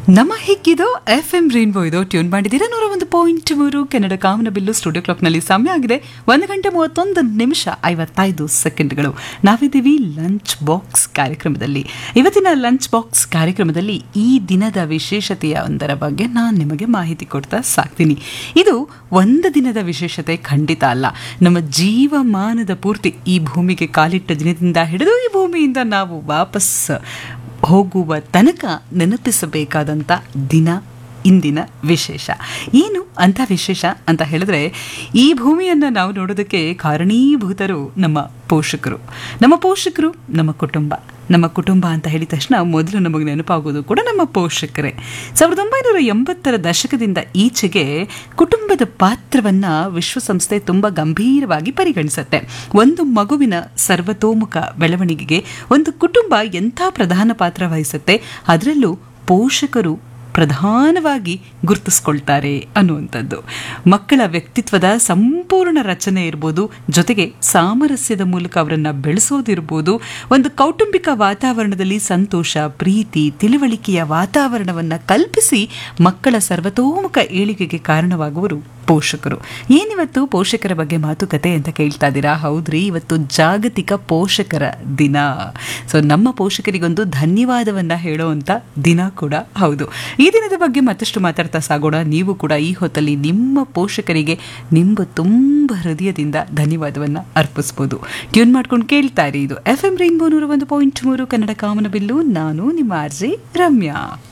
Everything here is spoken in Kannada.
ನಮ್ಮ ಹಿಕ್ಕಿದು ಎಫ್ ಎಂ ರೈನ್ಬೋ ಇದು ಟ್ಯೂನ್ ಮಾಡಿದ್ದೀರಾ ನೂರ ಒಂದು ಪಾಯಿಂಟ್ ಮೂರು ಕನ್ನಡ ಕಾಮನ ಬಿಲ್ಲು ಸ್ಟುಡಿಯೋ ಕ್ಲಾಕ್ನಲ್ಲಿ ಸಮಯ ಆಗಿದೆ ಒಂದು ಗಂಟೆ ಮೂವತ್ತೊಂದು ನಿಮಿಷ ಐವತ್ತೈದು ಸೆಕೆಂಡ್ಗಳು ನಾವಿದ್ದೀವಿ ಲಂಚ್ ಬಾಕ್ಸ್ ಕಾರ್ಯಕ್ರಮದಲ್ಲಿ ಇವತ್ತಿನ ಲಂಚ್ ಬಾಕ್ಸ್ ಕಾರ್ಯಕ್ರಮದಲ್ಲಿ ಈ ದಿನದ ವಿಶೇಷತೆಯ ಒಂದರ ಬಗ್ಗೆ ನಾನು ನಿಮಗೆ ಮಾಹಿತಿ ಕೊಡ್ತಾ ಸಾಕ್ತೀನಿ ಇದು ಒಂದು ದಿನದ ವಿಶೇಷತೆ ಖಂಡಿತ ಅಲ್ಲ ನಮ್ಮ ಜೀವಮಾನದ ಪೂರ್ತಿ ಈ ಭೂಮಿಗೆ ಕಾಲಿಟ್ಟ ದಿನದಿಂದ ಹಿಡಿದು ಈ ಭೂಮಿಯಿಂದ ನಾವು ವಾಪಸ್ ಹೋಗುವ ತನಕ ನೆನಪಿಸಬೇಕಾದಂಥ ದಿನ ಇಂದಿನ ವಿಶೇಷ ಏನು ಅಂತ ವಿಶೇಷ ಅಂತ ಹೇಳಿದ್ರೆ ಈ ಭೂಮಿಯನ್ನು ನಾವು ನೋಡೋದಕ್ಕೆ ಕಾರಣೀಭೂತರು ನಮ್ಮ ಪೋಷಕರು ನಮ್ಮ ಪೋಷಕರು ನಮ್ಮ ಕುಟುಂಬ ನಮ್ಮ ಕುಟುಂಬ ಅಂತ ಹೇಳಿದ ತಕ್ಷಣ ಮೊದಲು ನಮಗೆ ನೆನಪಾಗೋದು ಕೂಡ ನಮ್ಮ ಪೋಷಕರೇ ಸಾವಿರದ ಒಂಬೈನೂರ ಎಂಬತ್ತರ ದಶಕದಿಂದ ಈಚೆಗೆ ಕುಟುಂಬದ ಪಾತ್ರವನ್ನ ವಿಶ್ವಸಂಸ್ಥೆ ತುಂಬ ಗಂಭೀರವಾಗಿ ಪರಿಗಣಿಸುತ್ತೆ ಒಂದು ಮಗುವಿನ ಸರ್ವತೋಮುಖ ಬೆಳವಣಿಗೆಗೆ ಒಂದು ಕುಟುಂಬ ಎಂಥ ಪ್ರಧಾನ ಪಾತ್ರ ವಹಿಸುತ್ತೆ ಅದರಲ್ಲೂ ಪೋಷಕರು ಪ್ರಧಾನವಾಗಿ ಗುರುತಿಸ್ಕೊಳ್ತಾರೆ ಅನ್ನುವಂಥದ್ದು ಮಕ್ಕಳ ವ್ಯಕ್ತಿತ್ವದ ಸಂಪೂರ್ಣ ರಚನೆ ಇರ್ಬೋದು ಜೊತೆಗೆ ಸಾಮರಸ್ಯದ ಮೂಲಕ ಅವರನ್ನು ಬೆಳೆಸೋದಿರ್ಬೋದು ಒಂದು ಕೌಟುಂಬಿಕ ವಾತಾವರಣದಲ್ಲಿ ಸಂತೋಷ ಪ್ರೀತಿ ತಿಳುವಳಿಕೆಯ ವಾತಾವರಣವನ್ನು ಕಲ್ಪಿಸಿ ಮಕ್ಕಳ ಸರ್ವತೋಮುಖ ಏಳಿಗೆಗೆ ಕಾರಣವಾಗುವರು ಪೋಷಕರು ಏನಿವತ್ತು ಪೋಷಕರ ಬಗ್ಗೆ ಮಾತುಕತೆ ಅಂತ ಕೇಳ್ತಾ ಇದ್ದೀರಾ ಹೌದ್ರಿ ಇವತ್ತು ಜಾಗತಿಕ ಪೋಷಕರ ದಿನ ಸೊ ನಮ್ಮ ಪೋಷಕರಿಗೊಂದು ಧನ್ಯವಾದವನ್ನ ಹೇಳೋವಂಥ ದಿನ ಕೂಡ ಹೌದು ಈ ದಿನದ ಬಗ್ಗೆ ಮತ್ತಷ್ಟು ಮಾತಾಡ್ತಾ ಸಾಗೋಣ ನೀವು ಕೂಡ ಈ ಹೊತ್ತಲ್ಲಿ ನಿಮ್ಮ ಪೋಷಕರಿಗೆ ನಿಮ್ಮ ತುಂಬ ಹೃದಯದಿಂದ ಧನ್ಯವಾದವನ್ನ ಅರ್ಪಿಸ್ಬೋದು ಟ್ಯೂನ್ ಮಾಡ್ಕೊಂಡು ಕೇಳ್ತಾ ಇರಿ ಇದು ಎಫ್ ಎಂ ರೈನ್ಬೋ ನೂರ ಒಂದು ಪಾಯಿಂಟ್ ಮೂರು ಕನ್ನಡ ಕಾಮನ ಬಿಲ್ಲು ನಾನು ನಿಮ್ಮ ಆರ್ಜೆ ರಮ್ಯಾ